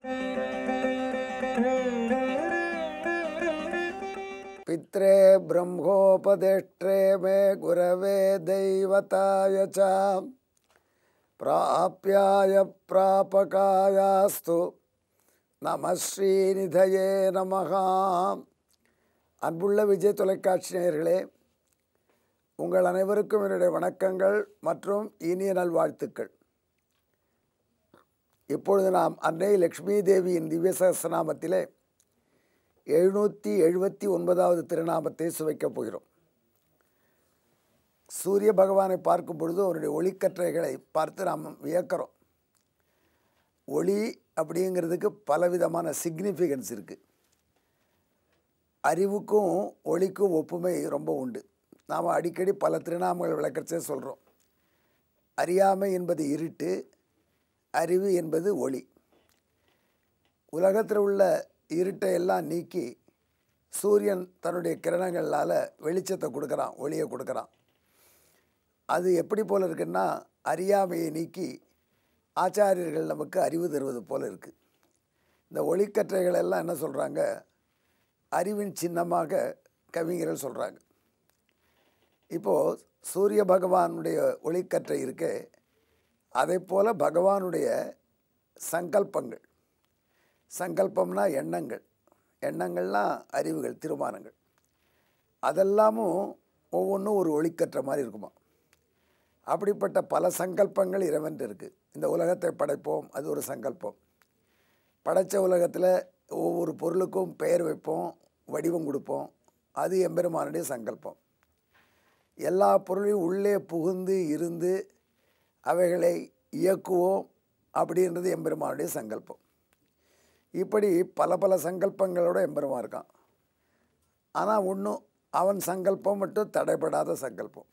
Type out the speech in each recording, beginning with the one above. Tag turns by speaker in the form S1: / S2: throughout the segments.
S1: पित्रे ब्रह्मोपदेष्ट्रे मे गुरवे दैवताय च प्राप्याय प्रापकायास्तु நம ஸ்ரீநிதயே நமகா அன்புள்ள விஜய் தொலைக்காட்சி நேயர்களே உங்கள் அனைவருக்கும் என்னுடைய வணக்கங்கள் மற்றும் இனிய நல்வாழ்த்துக்கள் இப்பொழுது நாம் அன்னை லக்ஷ்மி தேவியின் திவ்ய சகஸ்ரநாமத்திலே எழுநூற்றி எழுபத்தி ஒன்பதாவது திருநாமத்தை சுவைக்கப் போகிறோம் சூரிய பகவானை பார்க்கும் பொழுது அவருடைய ஒளிக்கற்றைகளை பார்த்து நாம் வியக்கிறோம் ஒளி அப்படிங்கிறதுக்கு பலவிதமான சிக்னிஃபிகன்ஸ் இருக்குது அறிவுக்கும் ஒளிக்கும் ஒப்புமை ரொம்ப உண்டு நாம் அடிக்கடி பல திருநாமங்கள் விளக்கச்சே சொல்கிறோம் அறியாமை என்பது இருட்டு அறிவு என்பது ஒளி உலகத்தில் உள்ள இருட்டை எல்லாம் நீக்கி சூரியன் தன்னுடைய கிரணங்களால் வெளிச்சத்தை கொடுக்குறான் ஒளியை கொடுக்குறான் அது எப்படி போல் இருக்குன்னா அறியாமையை நீக்கி ஆச்சாரியர்கள் நமக்கு அறிவு தருவது போல் இருக்குது இந்த ஒளிக்கற்றைகள் எல்லாம் என்ன சொல்கிறாங்க அறிவின் சின்னமாக கவிஞர்கள் சொல்கிறாங்க இப்போது சூரிய பகவானுடைய ஒளிக்கற்றை இருக்கே அதை போல் பகவானுடைய சங்கல்பங்கள் சங்கல்பம்னா எண்ணங்கள் எண்ணங்கள்லாம் அறிவுகள் தீர்மானங்கள் அதெல்லாமும் ஒவ்வொன்றும் ஒரு ஒளிக்கற்ற மாதிரி இருக்குமா அப்படிப்பட்ட பல சங்கல்பங்கள் இறைவன் இருக்குது இந்த உலகத்தை படைப்போம் அது ஒரு சங்கல்பம் படைத்த உலகத்தில் ஒவ்வொரு பொருளுக்கும் பெயர் வைப்போம் வடிவம் கொடுப்போம் அது எம்பெருமானுடைய சங்கல்பம் எல்லா பொருளையும் உள்ளே புகுந்து இருந்து அவைகளை இயக்குவோம் அப்படின்றது எம்பெருமானுடைய சங்கல்பம் இப்படி பல பல சங்கல்பங்களோட எம்பெருமான் இருக்கான் ஆனால் ஒன்றும் அவன் சங்கல்பம் மட்டும் தடைபடாத சங்கல்பம்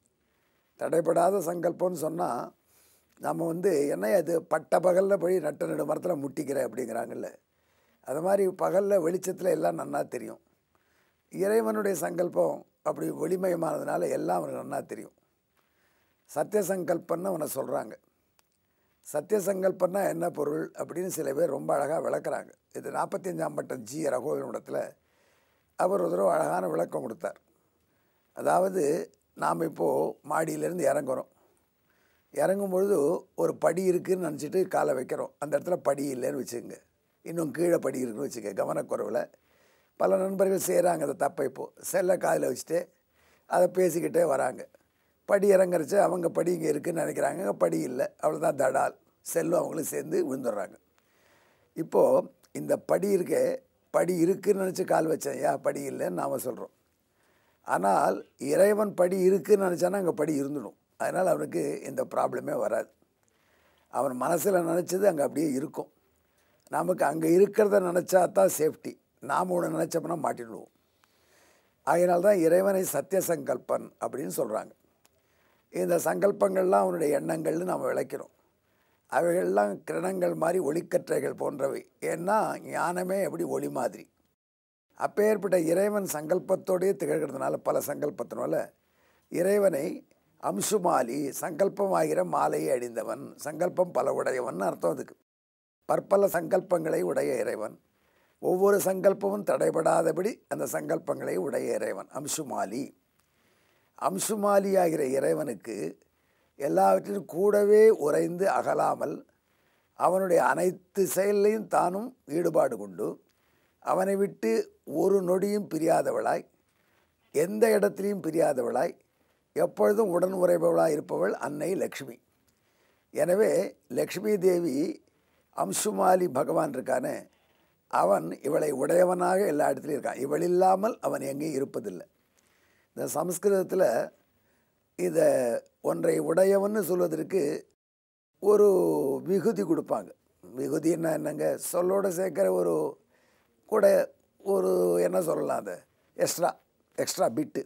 S1: தடைபடாத சங்கல்பம்னு சொன்னால் நம்ம வந்து என்ன அது பட்ட பகலில் போய் நட்ட நடு மரத்தில் முட்டிக்கிற அப்படிங்கிறாங்கல்ல அது மாதிரி பகலில் வெளிச்சத்தில் எல்லாம் நன்னா தெரியும் இறைவனுடைய சங்கல்பம் அப்படி ஒளிமயமானதுனால எல்லாம் அவனுக்கு நன்னா தெரியும் சத்திய சங்கல்பன்னு அவனை சொல்கிறாங்க சத்திய சங்கல்பன்னா என்ன பொருள் அப்படின்னு சில பேர் ரொம்ப அழகாக விளக்குறாங்க இது நாற்பத்தஞ்சாம் பட்டம் ஜி ரகோவினிடத்தில் அவர் ஒரு தடவை அழகான விளக்கம் கொடுத்தார் அதாவது நாம் இப்போது மாடியிலேருந்து இறங்குறோம் இறங்கும் பொழுது ஒரு படி இருக்குதுன்னு நினச்சிட்டு காலை வைக்கிறோம் அந்த இடத்துல படி இல்லைன்னு வச்சுக்கோங்க இன்னும் கீழே படி இருக்குன்னு வச்சுக்க கவனக்குறவில் பல நண்பர்கள் செய்கிறாங்க அந்த தப்பை இப்போது செல்லை காதில் வச்சுட்டு அதை பேசிக்கிட்டே வராங்க படி இறங்குறச்சு அவங்க படி இங்கே இருக்குதுன்னு நினைக்கிறாங்க படி இல்லை அவ்வளோதான் தடால் செல்லும் அவங்களும் சேர்ந்து விழுந்துடுறாங்க இப்போது இந்த படி இருக்க படி இருக்குதுன்னு நினச்சி கால் வச்சேன் ஏன் படி இல்லைன்னு நாம் சொல்கிறோம் ஆனால் இறைவன் படி இருக்குதுன்னு நினச்சானா அங்கே படி இருந்துடும் அதனால் அவனுக்கு இந்த ப்ராப்ளமே வராது அவன் மனசில் நினச்சது அங்கே அப்படியே இருக்கும் நமக்கு அங்கே இருக்கிறத நினச்சா தான் சேஃப்டி நாம் ஒன்று நினச்சோம்னா மாட்டிடுவோம் அதனால தான் இறைவனை சத்திய சங்கல்பன் அப்படின்னு சொல்கிறாங்க இந்த சங்கல்பங்கள்லாம் அவனுடைய எண்ணங்கள்னு நாம் விளக்கிறோம் அவைகள்லாம் கிரணங்கள் மாதிரி ஒளிக்கற்றைகள் போன்றவை ஏன்னா ஞானமே எப்படி ஒளி மாதிரி அப்பேற்பட்ட இறைவன் சங்கல்பத்தோடையே திகழ்கிறதுனால பல சங்கல்பத்தினால இறைவனை அம்சுமாலி சங்கல்பமாகிற மாலையை அணிந்தவன் சங்கல்பம் பல உடையவன் அர்த்தம் அதுக்கு பற்பல சங்கல்பங்களை உடைய இறைவன் ஒவ்வொரு சங்கல்பமும் தடைபடாதபடி அந்த சங்கல்பங்களை உடைய இறைவன் அம்சுமாலி அம்சுமாலி ஆகிற இறைவனுக்கு எல்லாவற்றிலும் கூடவே உறைந்து அகலாமல் அவனுடைய அனைத்து செயல்லையும் தானும் ஈடுபாடு கொண்டு அவனை விட்டு ஒரு நொடியும் பிரியாதவளாய் எந்த இடத்துலையும் பிரியாதவளாய் எப்பொழுதும் உடன் உறைபவளாய் இருப்பவள் அன்னை லக்ஷ்மி எனவே லக்ஷ்மி தேவி அம்சுமாலி பகவான் இருக்கானே அவன் இவளை உடையவனாக எல்லா இடத்துலையும் இருக்கான் இவள் இல்லாமல் அவன் எங்கேயும் இருப்பதில்லை இந்த சம்ஸ்கிருதத்தில் இதை ஒன்றை உடையவன்னு சொல்வதற்கு ஒரு விகுதி கொடுப்பாங்க விகுதின்னா என்னங்க சொல்லோடு சேர்க்குற ஒரு கூட ஒரு என்ன சொல்லலாம் அதை எக்ஸ்ட்ரா எக்ஸ்ட்ரா பிட்டு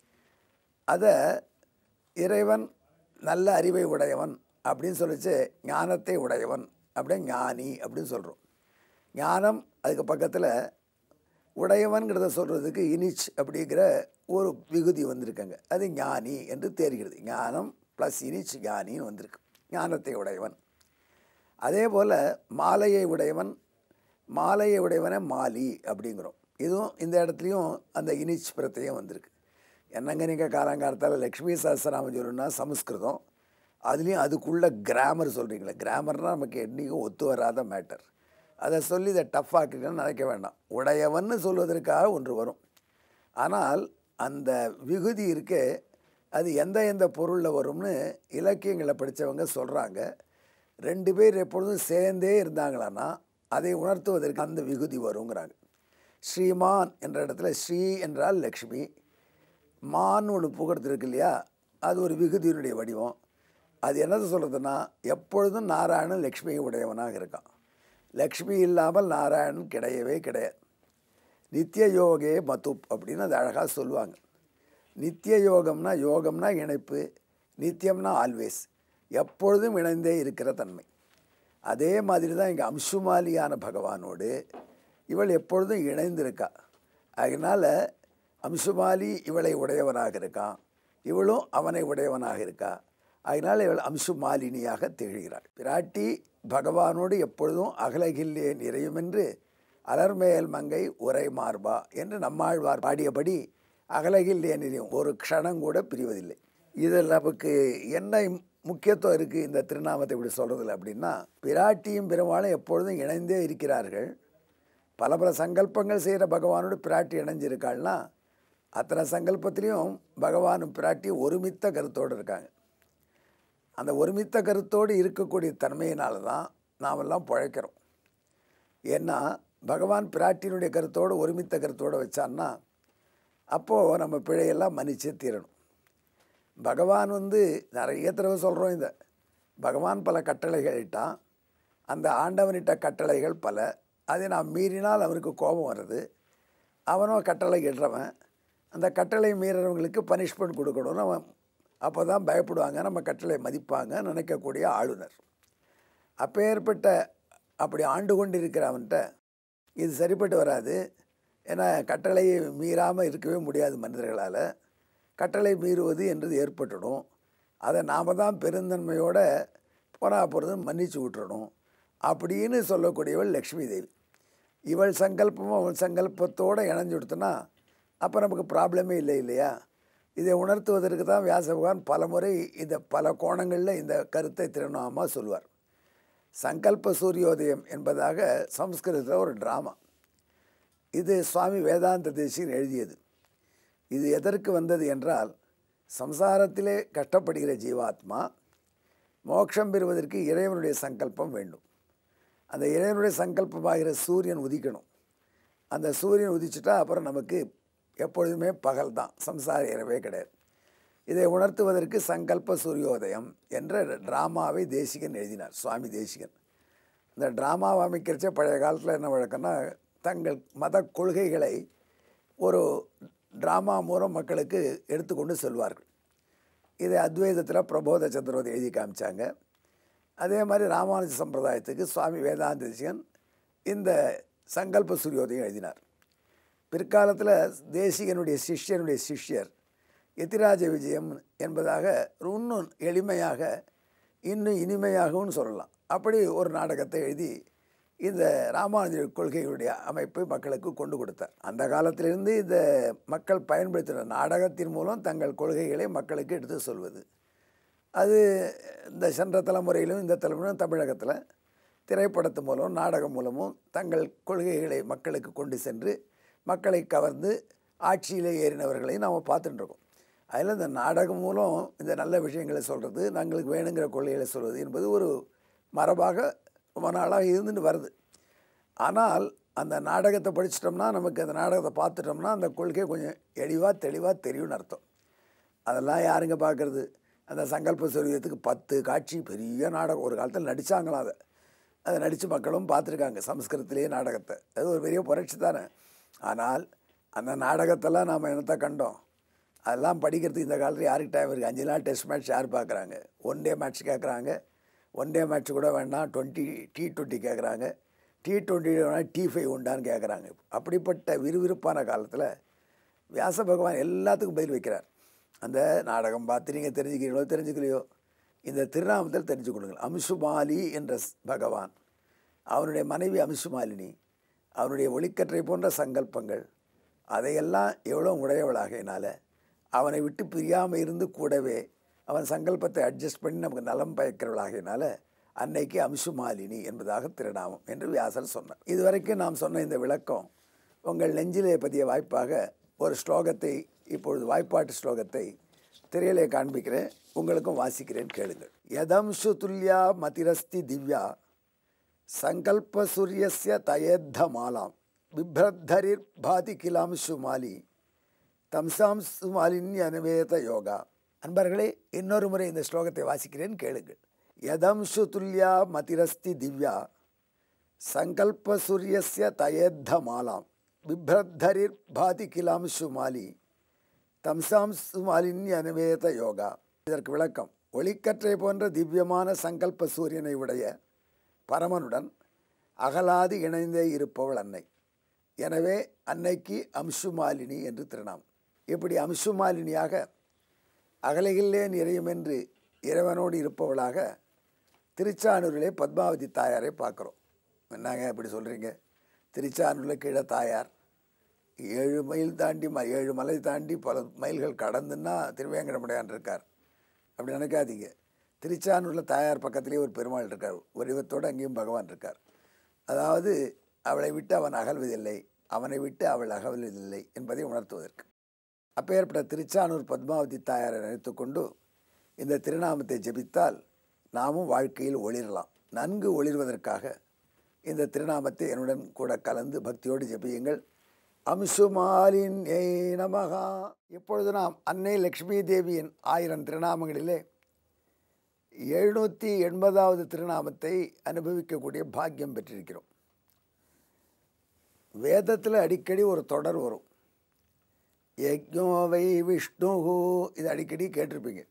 S1: அதை இறைவன் நல்ல அறிவை உடையவன் அப்படின்னு சொல்லிச்சு ஞானத்தை உடையவன் அப்படியே ஞானி அப்படின்னு சொல்கிறோம் ஞானம் அதுக்கு பக்கத்தில் உடையவன்கிறத சொல்கிறதுக்கு இனிச் அப்படிங்கிற ஒரு விகுதி வந்திருக்காங்க அது ஞானி என்று தெரிகிறது ஞானம் ப்ளஸ் இனிச் ஞானின்னு வந்திருக்கு ஞானத்தை உடையவன் அதே போல் மாலையை உடையவன் மாலையை உடையவனை மாலி அப்படிங்கிறோம் இதுவும் இந்த இடத்துலையும் அந்த இனிச் பிரத்தையும் வந்திருக்கு என்னங்க நீங்கள் காலங்காலத்தால் லக்ஷ்மி சஹஸ்ரநாமம் சொல்லணும்னா சமஸ்கிருதம் அதுலேயும் அதுக்குள்ள கிராமர் சொல்கிறீங்களே கிராமர்னால் நமக்கு என்றைக்கும் ஒத்து வராத மேட்டர் அதை சொல்லி இதை டஃப் ஆக்குறீங்கன்னு நினைக்க வேண்டாம் உடையவன்னு சொல்வதற்காக ஒன்று வரும் ஆனால் அந்த விகுதி இருக்கே அது எந்த எந்த பொருளில் வரும்னு இலக்கியங்களை படித்தவங்க சொல்கிறாங்க ரெண்டு பேர் எப்பொழுதும் சேர்ந்தே இருந்தாங்களான்னா அதை உணர்த்துவதற்கு அந்த விகுதி வருங்கிறாங்க ஸ்ரீமான் என்ற இடத்துல ஸ்ரீ என்றால் லக்ஷ்மி மான் ஒன்று புகழ்த்து இருக்கு இல்லையா அது ஒரு விகுதியினுடைய வடிவம் அது என்னது சொல்கிறதுனா எப்பொழுதும் நாராயணன் லக்ஷ்மி உடையவனாக இருக்கான் லக்ஷ்மி இல்லாமல் நாராயணன் கிடையவே கிடையாது நித்திய யோகே மதுப் அப்படின்னு அது அழகாக சொல்லுவாங்க நித்திய யோகம்னா யோகம்னா இணைப்பு நித்தியம்னா ஆல்வேஸ் எப்பொழுதும் இணைந்தே இருக்கிற தன்மை அதே மாதிரி தான் இங்கே அம்சுமாலியான பகவானோடு இவள் எப்பொழுதும் இணைந்திருக்கா அதனால் அம்சுமாலி இவளை உடையவனாக இருக்கான் இவளும் அவனை உடையவனாக இருக்கா அதனால் இவள் அம்சுமாலினியாக திகழ்கிறாள் பிராட்டி பகவானோடு எப்பொழுதும் அகலகில்லே நிறையும் என்று அலர்மேல் மங்கை உரை மார்பா என்று நம்மாழ்வார் பாடியபடி அகலகில்லே நிறையும் ஒரு க்ஷணம் கூட பிரிவதில்லை இதில் நமக்கு என்ன முக்கியத்துவம் இருக்குது இந்த திருநாமத்தை இப்படி சொல்கிறதில்ல அப்படின்னா பிராட்டியும் பெருமாளும் எப்பொழுதும் இணைந்தே இருக்கிறார்கள் பல பல சங்கல்பங்கள் செய்கிற பகவானோடு பிராட்டி இணைஞ்சிருக்காள்னா அத்தனை சங்கல்பத்திலையும் பகவானும் பிராட்டியும் ஒருமித்த கருத்தோடு இருக்காங்க அந்த ஒருமித்த கருத்தோடு இருக்கக்கூடிய தன்மையினால தான் நாமெல்லாம் பிழைக்கிறோம் ஏன்னா பகவான் பிராட்டியினுடைய கருத்தோடு ஒருமித்த கருத்தோடு வச்சான்னா அப்போது நம்ம பிழையெல்லாம் மன்னிச்சே தீரணும் பகவான் வந்து நிறைய தடவை சொல்கிறோம் இந்த பகவான் பல கட்டளைகள் இட்டான் அந்த ஆண்டவனிட்ட கட்டளைகள் பல அதை நாம் மீறினால் அவனுக்கு கோபம் வருது அவனும் கட்டளை இடுறவன் அந்த கட்டளை மீறவங்களுக்கு பனிஷ்மெண்ட் கொடுக்கணும்னு அவன் அப்போ தான் பயப்படுவாங்க நம்ம கட்டளை மதிப்பாங்க நினைக்கக்கூடிய ஆளுநர் அப்பேற்பட்ட அப்படி ஆண்டு கொண்டு இருக்கிற அவன்கிட்ட இது சரிப்பட்டு வராது ஏன்னா கட்டளையை மீறாமல் இருக்கவே முடியாது மனிதர்களால் கட்டளை மீறுவது என்றது ஏற்பட்டுடும் அதை நாம் தான் பெருந்தன்மையோட போனா போகிறது மன்னிச்சு விட்டுறணும் அப்படின்னு சொல்லக்கூடியவள் லக்ஷ்மி தேவி இவள் சங்கல்பமும் அவள் சங்கல்பத்தோடு இணைஞ்சு கொடுத்தனா அப்போ நமக்கு ப்ராப்ளமே இல்லை இல்லையா இதை உணர்த்துவதற்கு தான் வியாச பகவான் பல முறை இந்த பல கோணங்களில் இந்த கருத்தை திருநாமா சொல்வார் சங்கல்ப சூரியோதயம் என்பதாக சம்ஸ்கிருதத்தில் ஒரு ட்ராமா இது சுவாமி வேதாந்த தேசியன் எழுதியது இது எதற்கு வந்தது என்றால் சம்சாரத்திலே கஷ்டப்படுகிற ஜீவாத்மா மோட்சம் பெறுவதற்கு இறைவனுடைய சங்கல்பம் வேண்டும் அந்த இறைவனுடைய சங்கல்பமாகிற சூரியன் உதிக்கணும் அந்த சூரியன் உதிச்சுட்டா அப்புறம் நமக்கு எப்பொழுதுமே பகல் தான் சம்சார இரவே கிடையாது இதை உணர்த்துவதற்கு சங்கல்ப சூரியோதயம் என்ற ட்ராமாவை தேசிகன் எழுதினார் சுவாமி தேசிகன் இந்த ட்ராமாவை அமைக்கிறச்சே பழைய காலத்தில் என்ன வழக்கம்னா தங்கள் மத கொள்கைகளை ஒரு ட்ராமா மூலம் மக்களுக்கு எடுத்துக்கொண்டு செல்வார்கள் இதை அத்வைதத்தில் பிரபோத சந்திரவதி எழுதி காமிச்சாங்க அதே மாதிரி ராமானுஜ சம்பிரதாயத்துக்கு சுவாமி வேதாந்த தேசிகன் இந்த சங்கல்ப சூரியோதயம் எழுதினார் பிற்காலத்தில் தேசிகனுடைய சிஷ்யனுடைய சிஷ்யர் எத்திராஜ விஜயம் என்பதாக இன்னும் எளிமையாக இன்னும் இனிமையாகவும் சொல்லலாம் அப்படி ஒரு நாடகத்தை எழுதி இந்த ராமானுஜ கொள்கைகளுடைய அமைப்பை மக்களுக்கு கொண்டு கொடுத்தார் அந்த காலத்திலிருந்து இந்த மக்கள் பயன்படுத்தின நாடகத்தின் மூலம் தங்கள் கொள்கைகளை மக்களுக்கு எடுத்து சொல்வது அது இந்த சென்ற தலைமுறையிலும் இந்த தலைமுறையிலும் தமிழகத்தில் திரைப்படத்து மூலம் நாடகம் மூலமும் தங்கள் கொள்கைகளை மக்களுக்கு கொண்டு சென்று மக்களை கவர்ந்து ஆட்சியில் ஏறினவர்களை நாம் பார்த்துட்டுருக்கோம் அதில் இந்த நாடகம் மூலம் இந்த நல்ல விஷயங்களை சொல்கிறது தங்களுக்கு வேணுங்கிற கொள்கைகளை சொல்வது என்பது ஒரு மரபாக ரொம்ப நாளாக இருந்துட்டு வருது ஆனால் அந்த நாடகத்தை படிச்சிட்டோம்னா நமக்கு அந்த நாடகத்தை பார்த்துட்டோம்னா அந்த கொள்கை கொஞ்சம் எளிவாக தெளிவாக தெரியும்னு அர்த்தம் அதெல்லாம் யாருங்க பார்க்குறது அந்த சங்கல்ப சூரியத்துக்கு பத்து காட்சி பெரிய நாடகம் ஒரு காலத்தில் நடித்தாங்களாம் அதை அதை நடித்து மக்களும் பார்த்துருக்காங்க சம்ஸ்கிருதத்திலேயே நாடகத்தை அது ஒரு பெரிய புரட்சி தானே ஆனால் அந்த நாடகத்தெல்லாம் நாம் என்னத்தை கண்டோம் அதெல்லாம் படிக்கிறதுக்கு இந்த காலத்தில் யாருக்கு டைம் இருக்குது அஞ்சு நாள் டெஸ்ட் மேட்ச் யார் பார்க்குறாங்க ஒன் டே மேட்ச் கேட்குறாங்க ஒன் டே மேட்ச் கூட வேண்டாம் டுவெண்ட்டி டி டுவெண்ட்டி கேட்குறாங்க டி டுவெண்ட்டி வேணால் டி ஃபைவ் உண்டான்னு கேட்குறாங்க அப்படிப்பட்ட விறுவிறுப்பான காலத்தில் வியாச பகவான் எல்லாத்துக்கும் பதில் வைக்கிறார் அந்த நாடகம் பார்த்து நீங்கள் தெரிஞ்சுக்கிறீங்களோ தெரிஞ்சுக்கலையோ இந்த திருநாமத்தில் தெரிஞ்சு கொடுங்க அம்சுமாலி என்ற பகவான் அவனுடைய மனைவி அம்சுமாலினி அவனுடைய ஒளிக்கற்றை போன்ற சங்கல்பங்கள் அதையெல்லாம் எவ்வளோ உடையவளாகையினால அவனை விட்டு பிரியாமல் இருந்து கூடவே அவன் சங்கல்பத்தை அட்ஜஸ்ட் பண்ணி நமக்கு நலம் பயக்கிறவளாகையினால அன்னைக்கு அம்சுமாலினி என்பதாக திருநாமம் என்று வியாசர் சொன்னார் இதுவரைக்கும் நாம் சொன்ன இந்த விளக்கம் உங்கள் நெஞ்சிலே பதிய வாய்ப்பாக ஒரு ஸ்லோகத்தை இப்பொழுது வாய்ப்பாட்டு ஸ்லோகத்தை திரையிலே காண்பிக்கிறேன் உங்களுக்கும் வாசிக்கிறேன் கேளுங்கள் யதம்சு துல்லியா மதிரஸ்தி திவ்யா சங்கல்ப சூரியஸ்ய தயேத்த மாலாம் பிப்ரத்தரிர் பாதி கிலாம்சு மாலி தம்சாம் சுமாலினி அனுவேத யோகா அன்பர்களே இன்னொரு முறை இந்த ஸ்லோகத்தை வாசிக்கிறேன் கேளுங்கள் யதம்சு துல்லியா மதிரஸ்தி திவ்யா சங்கல்ப சூரியஸ்ய தயேத்த மாலாம் பிப்ரத்தரிர் பாதி கிலாம்சு மாலி தம்சாம் சுமாலினி அனுவேத யோகா இதற்கு விளக்கம் ஒளிக்கற்றை போன்ற திவ்யமான சங்கல்ப சூரியனை உடைய பரமனுடன் அகலாது இணைந்தே இருப்பவள் அன்னை எனவே அன்னைக்கு அம்சுமாலினி என்று திருநாம் இப்படி அம்சுமாலினியாக அகலையில்லேன் இறையும் என்று இறைவனோடு இருப்பவளாக திருச்சானூரிலே பத்மாவதி தாயாரை பார்க்குறோம் என்னங்க இப்படி சொல்கிறீங்க திருச்சானூரில் கீழே தாயார் ஏழு மைல் தாண்டி ம ஏழு மலை தாண்டி பல மைல்கள் கடந்துன்னா திருவேங்கடமுடையான் இருக்கார் அப்படி நினைக்காதீங்க திருச்சானூரில் தாயார் பக்கத்திலேயே ஒரு பெருமாள் இருக்கார் வடிவத்தோடு அங்கேயும் பகவான் இருக்கார் அதாவது அவளை விட்டு அவன் அகல்வதில்லை அவனை விட்டு அவள் அகல்வதில்லை என்பதை உணர்த்துவதற்கு அப்பேற்பட்ட திருச்சானூர் பத்மாவதி தாயாரை நினைத்துக்கொண்டு இந்த திருநாமத்தை ஜெபித்தால் நாமும் வாழ்க்கையில் ஒளிரலாம் நன்கு ஒளிர்வதற்காக இந்த திருநாமத்தை என்னுடன் கூட கலந்து பக்தியோடு ஜெபியுங்கள் அம்சுமாலின் ஏய் நமகா இப்பொழுது நாம் அன்னை லக்ஷ்மி தேவியின் ஆயிரம் திருநாமங்களிலே எழுநூற்றி எண்பதாவது திருநாமத்தை அனுபவிக்கக்கூடிய பாக்கியம் பெற்றிருக்கிறோம் வேதத்தில் அடிக்கடி ஒரு தொடர் வரும் யஜ்ஞோவை விஷ்ணு இது அடிக்கடி கேட்டிருப்பீங்க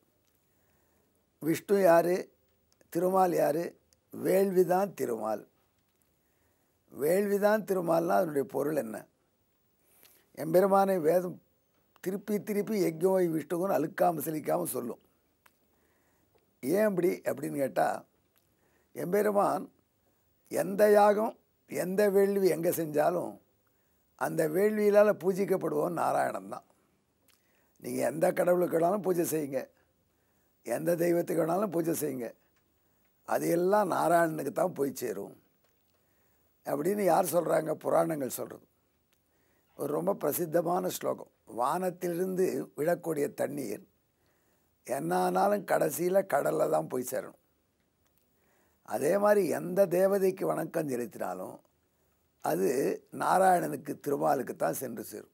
S1: விஷ்ணு யார் திருமால் யார் வேள்விதான் திருமால் வேள்விதான் திருமால்னா அதனுடைய பொருள் என்ன எம்பெருமானை வேதம் திருப்பி திருப்பி யஜ்ஞோவை விஷ்ணுன்னு அழுக்காமல் செலிக்காமல் சொல்லும் ஏன் அப்படி அப்படின்னு கேட்டால் எம்பெருமான் எந்த யாகம் எந்த வேள்வி எங்கே செஞ்சாலும் அந்த வேள்வியினால் பூஜிக்கப்படுவோம் நாராயணன் தான் நீங்கள் எந்த கடவுளுக்கு வேணாலும் பூஜை செய்யுங்க எந்த தெய்வத்துக்கு வேணாலும் பூஜை செய்யுங்க அது எல்லாம் நாராயணனுக்கு தான் போய் சேரும் அப்படின்னு யார் சொல்கிறாங்க புராணங்கள் சொல்கிறது ஒரு ரொம்ப பிரசித்தமான ஸ்லோகம் வானத்திலிருந்து விழக்கூடிய தண்ணீர் என்ன ஆனாலும் கடைசியில் கடலில் தான் போய் சேரணும் அதே மாதிரி எந்த தேவதைக்கு வணக்கம் செலுத்தினாலும் அது நாராயணனுக்கு திருமாலுக்கு தான் சென்று சேரும்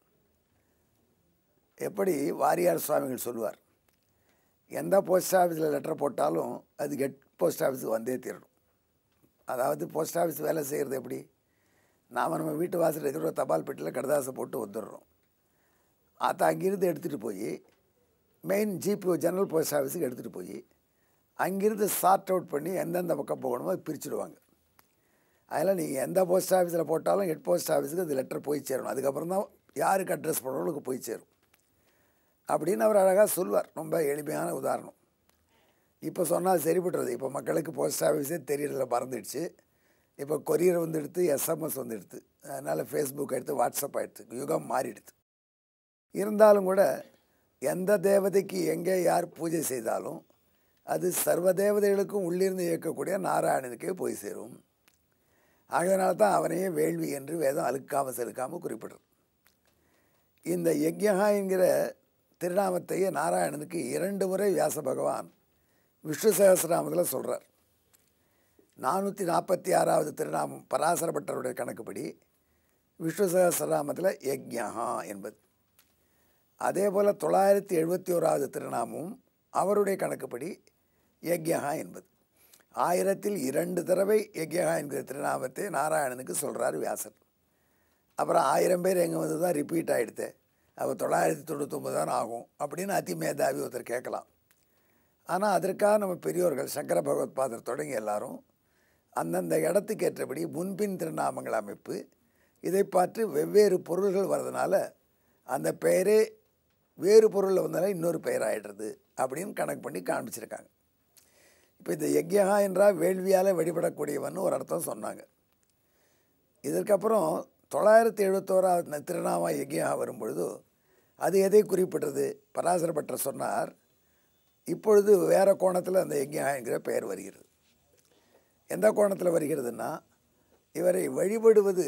S1: எப்படி வாரியார் சுவாமிகள் சொல்லுவார் எந்த போஸ்ட் ஆஃபீஸில் லெட்டர் போட்டாலும் அது கெட் போஸ்ட் ஆஃபீஸுக்கு வந்தே தீரணும் அதாவது போஸ்ட் ஆஃபீஸ் வேலை செய்கிறது எப்படி நாம் நம்ம வீட்டு வாசல் இருக்கிற தபால் பெட்டியில் கடதாசை போட்டு வந்துடுறோம் அதை அங்கிருந்து எடுத்துகிட்டு போய் மெயின் ஜிபிஓ ஜெனரல் போஸ்ட் ஆஃபீஸுக்கு எடுத்துகிட்டு போய் அங்கிருந்து சார்ட் அவுட் பண்ணி எந்தெந்த பக்கம் போகணுமோ அது பிரிச்சுடுவாங்க அதில் நீங்கள் எந்த போஸ்ட் ஆஃபீஸில் போட்டாலும் ஹெட் போஸ்ட் ஆஃபீஸுக்கு அது லெட்டர் போய் சேரணும் அதுக்கப்புறம் தான் யாருக்கு அட்ரஸ் பண்ணுறவங்களுக்கு போய் சேரும் அப்படின்னு அவர் அழகாக சொல்வார் ரொம்ப எளிமையான உதாரணம் இப்போ சொன்னால் சரிபட்டுறது இப்போ மக்களுக்கு போஸ்ட் ஆஃபீஸே தெரியறதில்ல மறந்துடுச்சு இப்போ கொரியர் வந்துடுத்து எஸ்எம்எஸ் வந்துடுது அதனால் ஃபேஸ்புக் எடுத்து வாட்ஸ்அப் ஆகிடுது யுகம் மாறிடுது இருந்தாலும் கூட எந்த தேவதைக்கு எங்கே யார் பூஜை செய்தாலும் அது சர்வ தேவதைகளுக்கும் உள்ளிருந்து இயக்கக்கூடிய நாராயணனுக்கே போய் சேரும் ஆகையினால தான் அவனையே வேள்வி என்று வேதம் அழுக்காமல் செலுக்காமல் குறிப்பிடுறது இந்த யக்ஞகா என்கிற திருநாமத்தையே நாராயணனுக்கு இரண்டு முறை வியாச பகவான் விஷ்ணு சகசிரநாமத்தில் சொல்கிறார் நானூற்றி நாற்பத்தி ஆறாவது திருநாமம் பராசரப்பட்டருடைய கணக்குப்படி விஷ்ணு சகசிரநாமத்தில் யக்ஞகா என்பது அதே போல் தொள்ளாயிரத்தி எழுபத்தி ஓராவது திருநாமம் அவருடைய கணக்குப்படி யக்ஞகா என்பது ஆயிரத்தில் இரண்டு தடவை யக்ஞகா என்கிற திருநாமத்தை நாராயணனுக்கு சொல்கிறார் வியாசர் அப்புறம் ஆயிரம் பேர் எங்கே வந்து தான் ரிப்பீட் ஆகிடுது அப்போ தொள்ளாயிரத்தி தொண்ணூத்தொம்பது தான் ஆகும் அப்படின்னு அதிமேதாவி ஒருத்தர் கேட்கலாம் ஆனால் அதற்காக நம்ம பெரியோர்கள் சங்கர பகவத் பாதர் தொடங்கி எல்லாரும் அந்தந்த இடத்துக்கு ஏற்றபடி முன்பின் திருநாமங்கள் அமைப்பு இதை பார்த்து வெவ்வேறு பொருள்கள் வர்றதுனால அந்த பெயரே வேறு பொருளில் வந்தாலும் இன்னொரு பெயர் ஆகிடுறது அப்படின்னு கணக்கு பண்ணி காண்பிச்சிருக்காங்க இப்போ இந்த யக்ஞகா என்றால் வேள்வியால் வழிபடக்கூடியவன் ஒரு அர்த்தம் சொன்னாங்க இதற்கப்புறம் தொள்ளாயிரத்தி எழுபத்தோராவது திருநாம யஜ்யாக வரும்பொழுது அது எதை குறிப்பிட்டது பராசர பட்டர் சொன்னார் இப்பொழுது வேறு கோணத்தில் அந்த யஜ்யா என்கிற பெயர் வருகிறது எந்த கோணத்தில் வருகிறதுனா இவரை வழிபடுவது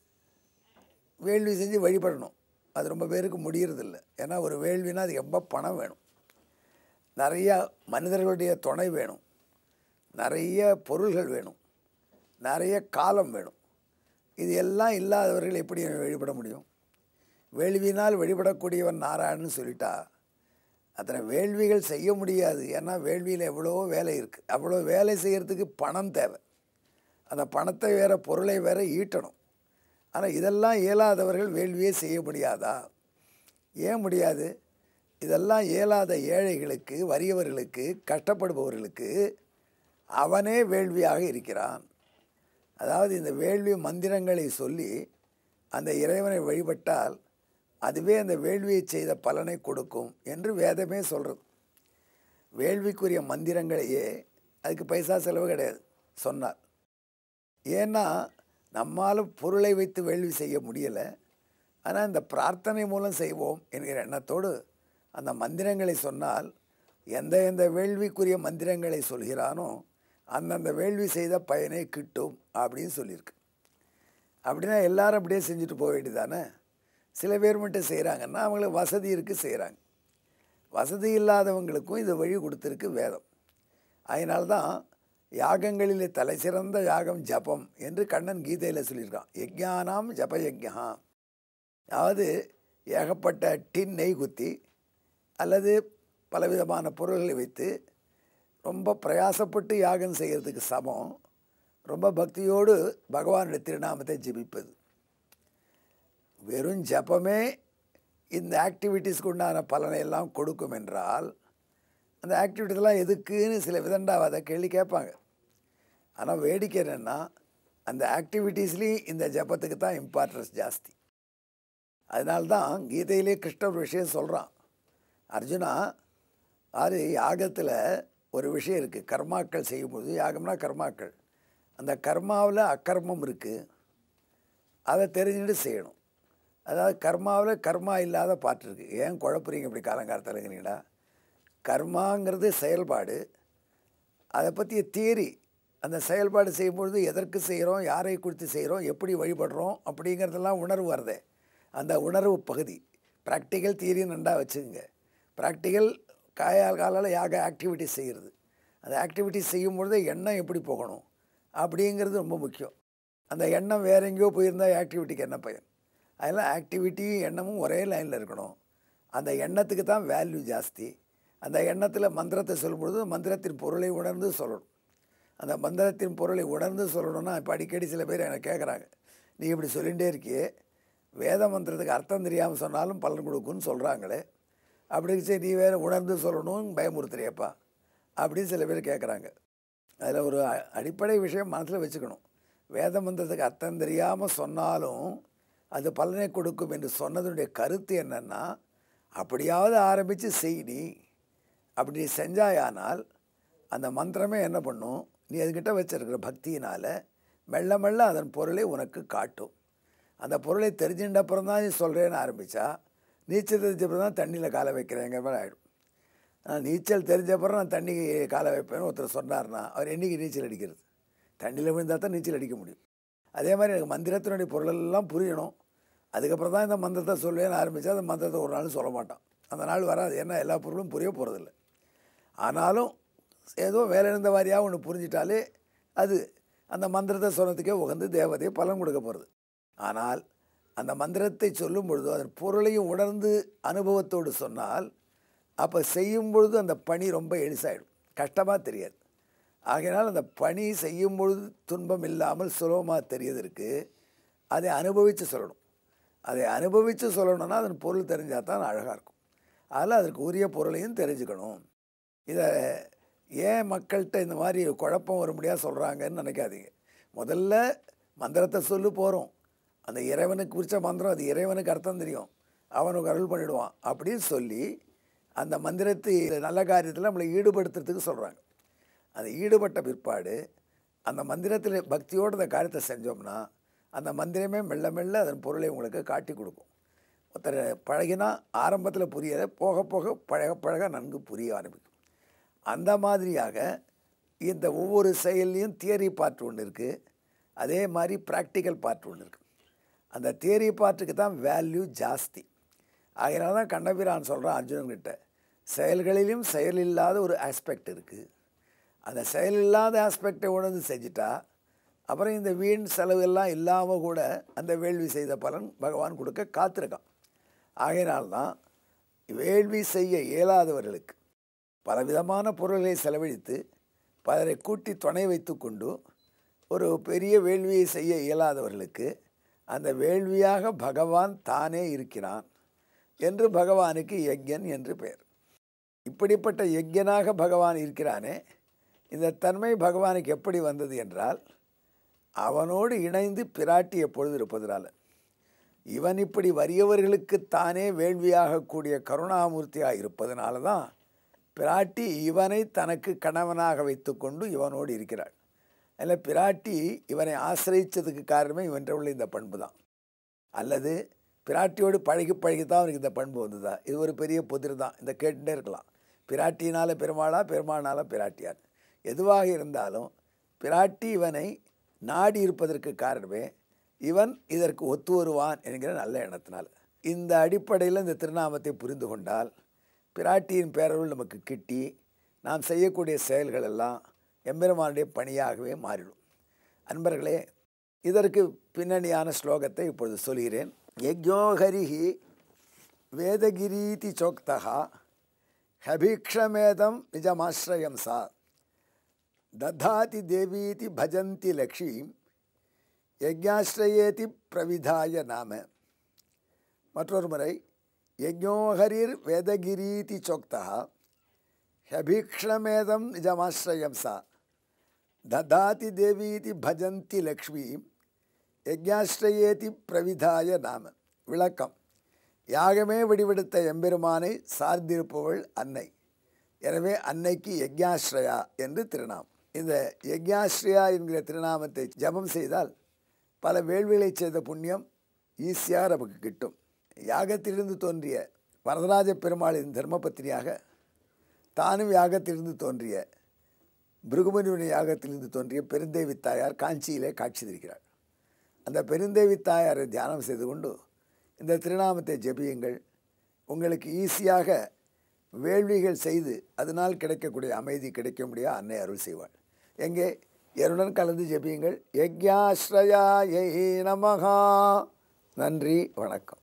S1: வேள்வி செஞ்சு வழிபடணும் அது ரொம்ப பேருக்கு முடியறதில்ல ஏன்னா ஒரு வேள்வினா அது ரொம்ப பணம் வேணும் நிறையா மனிதர்களுடைய துணை வேணும் நிறைய பொருள்கள் வேணும் நிறைய காலம் வேணும் இது எல்லாம் இல்லாதவர்கள் எப்படி வழிபட முடியும் வேள்வினால் வழிபடக்கூடியவன் நாராயணன்னு சொல்லிட்டா அத்தனை வேள்விகள் செய்ய முடியாது ஏன்னா வேள்வியில் எவ்வளோ வேலை இருக்குது அவ்வளோ வேலை செய்கிறதுக்கு பணம் தேவை அந்த பணத்தை வேறு பொருளை வேறு ஈட்டணும் ஆனால் இதெல்லாம் இயலாதவர்கள் வேள்வியே செய்ய முடியாதா ஏன் முடியாது இதெல்லாம் இயலாத ஏழைகளுக்கு வறியவர்களுக்கு கஷ்டப்படுபவர்களுக்கு அவனே வேள்வியாக இருக்கிறான் அதாவது இந்த வேள்வி மந்திரங்களை சொல்லி அந்த இறைவனை வழிபட்டால் அதுவே அந்த வேள்வியை செய்த பலனை கொடுக்கும் என்று வேதமே சொல்கிறது வேள்விக்குரிய மந்திரங்களையே அதுக்கு பைசா செலவு கிடையாது சொன்னார் ஏன்னா நம்மால் பொருளை வைத்து வேள்வி செய்ய முடியலை ஆனால் இந்த பிரார்த்தனை மூலம் செய்வோம் என்கிற எண்ணத்தோடு அந்த மந்திரங்களை சொன்னால் எந்த எந்த வேள்விக்குரிய மந்திரங்களை சொல்கிறானோ அந்தந்த வேள்வி செய்த பயனை கிட்டும் அப்படின்னு சொல்லியிருக்கு அப்படின்னா எல்லாரும் அப்படியே செஞ்சுட்டு போக வேண்டியதானே சில பேர் மட்டும் செய்கிறாங்கன்னா அவங்களுக்கு வசதி இருக்குது செய்கிறாங்க வசதி இல்லாதவங்களுக்கும் இது வழி கொடுத்துருக்கு வேதம் அதனால தான் யாகங்களிலே தலை சிறந்த யாகம் ஜபம் என்று கண்ணன் கீதையில் சொல்லியிருக்கான் யஜ்ஞானாம் ஜப யஜ்யா அதாவது ஏகப்பட்ட டின் நெய் குத்தி அல்லது பலவிதமான பொருள்களை வைத்து ரொம்ப பிரயாசப்பட்டு யாகம் செய்கிறதுக்கு சமம் ரொம்ப பக்தியோடு பகவானுடைய திருநாமத்தை ஜெபிப்பது வெறும் ஜபமே இந்த ஆக்டிவிட்டீஸ்க்கு உண்டான பலனை எல்லாம் கொடுக்கும் என்றால் அந்த ஆக்டிவிட்டீஸ்லாம் எதுக்குன்னு சில விதண்டாவாத கேள்வி கேட்பாங்க ஆனால் வேடிக்கை என்னென்னா அந்த ஆக்டிவிட்டீஸ்லேயும் இந்த ஜபத்துக்கு தான் இம்பார்ட்டன்ஸ் ஜாஸ்தி அதனால்தான் கீதையிலே கிருஷ்ண ஒரு விஷயம் சொல்கிறான் அர்ஜுனா அது யாகத்தில் ஒரு விஷயம் இருக்குது கர்மாக்கள் செய்யும்போது யாகம்னா கர்மாக்கள் அந்த கர்மாவில் அக்கர்மம் இருக்குது அதை தெரிஞ்சுட்டு செய்யணும் அதாவது கர்மாவில் கர்மா இல்லாத பாட்டு இருக்குது ஏன் குழப்புறீங்க இப்படி காலங்காலத்தில்ங்கிறீங்களா கர்மாங்கிறது செயல்பாடு அதை பற்றிய தியரி அந்த செயல்பாடு செய்யும்பொழுது எதற்கு செய்கிறோம் யாரை குறித்து செய்கிறோம் எப்படி வழிபடுறோம் அப்படிங்கிறதெல்லாம் உணர்வு வருதே அந்த உணர்வு பகுதி ப்ராக்டிக்கல் தியரி நண்டா வச்சுக்கோங்க ப்ராக்டிக்கல் காயால் காலால் யாக ஆக்டிவிட்டிஸ் செய்கிறது அந்த ஆக்டிவிட்டிஸ் செய்யும்பொழுது எண்ணம் எப்படி போகணும் அப்படிங்கிறது ரொம்ப முக்கியம் அந்த எண்ணம் வேற எங்கேயோ போயிருந்தால் ஆக்டிவிட்டிக்கு என்ன பயன் அதெல்லாம் ஆக்டிவிட்டியும் எண்ணமும் ஒரே லைனில் இருக்கணும் அந்த எண்ணத்துக்கு தான் வேல்யூ ஜாஸ்தி அந்த எண்ணத்தில் மந்திரத்தை சொல்லும்பொழுது மந்திரத்தின் பொருளை உணர்ந்து சொல்லணும் அந்த மந்திரத்தின் பொருளை உணர்ந்து சொல்லணும்னா இப்போ அடிக்கடி சில பேர் எனக்கு கேட்குறாங்க நீ இப்படி சொல்லிகிட்டே இருக்கியே வேத மந்திரத்துக்கு அர்த்தம் தெரியாமல் சொன்னாலும் பலன் கொடுக்குன்னு சொல்கிறாங்களே அப்படி சரி நீ வேறு உணர்ந்து சொல்லணும் பயமுறுத்துறியப்பா அப்படின்னு சில பேர் கேட்குறாங்க அதில் ஒரு அடிப்படை விஷயம் மனசில் வச்சுக்கணும் வேத மந்திரத்துக்கு அர்த்தம் தெரியாமல் சொன்னாலும் அது பலனை கொடுக்கும் என்று சொன்னதனுடைய கருத்து என்னென்னா அப்படியாவது ஆரம்பித்து செய் நீ அப்படி செஞ்சாயானால் அந்த மந்திரமே என்ன பண்ணும் நீ அதுக்கிட்ட வச்சிருக்கிற பக்தியினால் மெல்ல மெல்ல அதன் பொருளை உனக்கு காட்டும் அந்த பொருளை தெரிஞ்சுட்ட அப்புறம் தான் நீ சொல்கிறேன்னு ஆரம்பித்தா நீச்சல் தெரிஞ்சப்பறம் தான் தண்ணியில் காலை வைக்கிறேங்கிற மாதிரி ஆகிடும் ஆனால் நீச்சல் தெரிஞ்சப்பறம் நான் தண்ணி காலை வைப்பேன்னு ஒருத்தர் சொன்னார்னா அவர் என்றைக்கு நீச்சல் அடிக்கிறது தண்ணியில் விழுந்தால் தான் நீச்சல் அடிக்க முடியும் அதே மாதிரி எனக்கு மந்திரத்தினுடைய பொருளெல்லாம் புரியணும் அதுக்கப்புறம் தான் இந்த மந்திரத்தை சொல்லுவேன்னு ஆரம்பித்தா அந்த மந்திரத்தை ஒரு நாள் சொல்ல மாட்டான் அந்த நாள் வராது ஏன்னா எல்லா பொருளும் புரிய போகிறதில்ல ஆனாலும் ஏதோ வேலை இருந்த வாரியாக ஒன்று புரிஞ்சிட்டாலே அது அந்த மந்திரத்தை சொன்னதுக்கே உகந்து தேவதையை பலன் கொடுக்க போகிறது ஆனால் அந்த மந்திரத்தை சொல்லும் பொழுது அதன் பொருளையும் உணர்ந்து அனுபவத்தோடு சொன்னால் அப்போ செய்யும் பொழுது அந்த பணி ரொம்ப எளிசாயிடும் கஷ்டமாக தெரியாது ஆகையினால் அந்த பணி செய்யும் பொழுது துன்பம் இல்லாமல் சுலபமாக தெரியறதுக்கு அதை அனுபவித்து சொல்லணும் அதை அனுபவித்து சொல்லணும்னா அதன் பொருள் தெரிஞ்சால் தான் அழகாக இருக்கும் அதில் அதற்கு உரிய பொருளையும் தெரிஞ்சுக்கணும் இதை ஏன் மக்கள்கிட்ட இந்த மாதிரி குழப்பம் வர முடியாது சொல்கிறாங்கன்னு நினைக்காதீங்க முதல்ல மந்திரத்தை சொல்லு போகிறோம் அந்த இறைவனுக்கு குறித்த மந்திரம் அது இறைவனுக்கு அர்த்தம் தெரியும் அவனுக்கு அருள் பண்ணிவிடுவான் அப்படின்னு சொல்லி அந்த மந்திரத்தை நல்ல காரியத்தில் நம்மளை ஈடுபடுத்துறதுக்கு சொல்கிறாங்க அந்த ஈடுபட்ட பிற்பாடு அந்த மந்திரத்தில் பக்தியோடு அந்த காரியத்தை செஞ்சோம்னா அந்த மந்திரமே மெல்ல மெல்ல அதன் பொருளை உங்களுக்கு காட்டி கொடுக்கும் ஒருத்தர் பழகினா ஆரம்பத்தில் புரியாத போக போக பழக பழக நன்கு புரிய ஆரம்பிக்கும் அந்த மாதிரியாக இந்த ஒவ்வொரு செயல்லையும் தியரி பார்ட் ஒன்று இருக்குது அதே மாதிரி ப்ராக்டிக்கல் பார்ட் ஒன்று இருக்குது அந்த தியரி பார்ட்டுக்கு தான் வேல்யூ ஜாஸ்தி அதனால தான் கண்ணபிரான் சொல்கிறான் அர்ஜுனன்கிட்ட செயல்களிலும் செயலில்லாத ஒரு ஆஸ்பெக்ட் இருக்குது அந்த செயலில்லாத ஆஸ்பெக்டை உணர்ந்து செஞ்சிட்டா அப்புறம் இந்த வீண் செலவு எல்லாம் இல்லாமல் கூட அந்த வேள்வி செய்த பலன் பகவான் கொடுக்க காத்திருக்கான் ஆகையினால்தான் வேள்வி செய்ய இயலாதவர்களுக்கு பலவிதமான பொருள்களை செலவழித்து பலரை கூட்டி துணை வைத்து கொண்டு ஒரு பெரிய வேள்வியை செய்ய இயலாதவர்களுக்கு அந்த வேள்வியாக பகவான் தானே இருக்கிறான் என்று பகவானுக்கு யக்ஞன் என்று பெயர் இப்படிப்பட்ட யக்ஞனாக பகவான் இருக்கிறானே இந்த தன்மை பகவானுக்கு எப்படி வந்தது என்றால் அவனோடு இணைந்து பிராட்டி எப்பொழுது இருப்பதனால இவன் இப்படி வறியவர்களுக்கு தானே வேள்வியாகக்கூடிய கருணாமூர்த்தியாக இருப்பதனால தான் பிராட்டி இவனை தனக்கு கணவனாக வைத்துக்கொண்டு இவனோடு இருக்கிறாள் அதில் பிராட்டி இவனை ஆசிரியிச்சதுக்கு காரணமே இவன்ற உள்ள இந்த பண்பு தான் அல்லது பிராட்டியோடு பழகி பழகி தான் அவனுக்கு இந்த பண்பு வந்ததா இது ஒரு பெரிய புதிர் தான் இந்த கேட்டுட்டே இருக்கலாம் பிராட்டினால பெருமாளா பெருமானால பிராட்டியார் எதுவாக இருந்தாலும் பிராட்டி இவனை நாடி இருப்பதற்கு காரணமே இவன் இதற்கு ஒத்து வருவான் என்கிற நல்ல எண்ணத்தினால் இந்த அடிப்படையில் இந்த திருநாமத்தை புரிந்து கொண்டால் பிராட்டியின் பேரருள் நமக்கு கிட்டி நாம் செய்யக்கூடிய செயல்கள் எல்லாம் எம்பெருமானுடைய பணியாகவே மாறிடும் அன்பர்களே இதற்கு பின்னணியான ஸ்லோகத்தை இப்பொழுது சொல்கிறேன் யஜ்யோஹரிஹி வேதகிரீதி சோக்தகா ஹபீக்ஷமேதம் நிஜமாஸ்ரயம் சா ததாதி தேவீதி பஜந்தி லக்ஷ்மீம் யஜ்ஞாஸ்ரயேதி பிரவிதாய நாம மற்றொரு முறை யஜ்ஞோஹரிர் வேதகிரீதி சோக்தா ஹபீக்ஷணமேதம் நிஜமாஸ்ரயம் சா ததாதி தேவீதி பஜந்தி லக்ஷ்மீம் யஜ்ஞாஸ்ரயேதி பிரவிதாய நாம விளக்கம் யாகமே விடிவெடுத்த எம்பெருமானை சார்ந்திருப்பவள் அன்னை எனவே அன்னைக்கு யஜ்ஞாஸ்ரயா என்று திருநாமம் இந்த யஜ்ஞாஸ்ரயா என்கிற திருநாமத்தை ஜபம் செய்தால் பல வேள்விகளை செய்த புண்ணியம் ஈஸியாக நமக்கு கிட்டும் யாகத்திலிருந்து தோன்றிய வரதராஜ பெருமாளின் தர்மபத்தினியாக தானும் யாகத்திலிருந்து தோன்றிய பிருகுமணியுடைய யாகத்திலிருந்து தோன்றிய பெருந்தேவி தாயார் காஞ்சியிலே காட்சி தருகிறார் அந்த பெருந்தேவி தாயாரை தியானம் செய்து கொண்டு இந்த திருநாமத்தை ஜெபியுங்கள் உங்களுக்கு ஈஸியாக வேள்விகள் செய்து அதனால் கிடைக்கக்கூடிய அமைதி கிடைக்க முடியா அன்னை அருள் செய்வாள் எங்கே என்னுடன் கலந்து ஜெபியுங்கள் யக்ஞாஸ்ரயா நமகா நன்றி வணக்கம்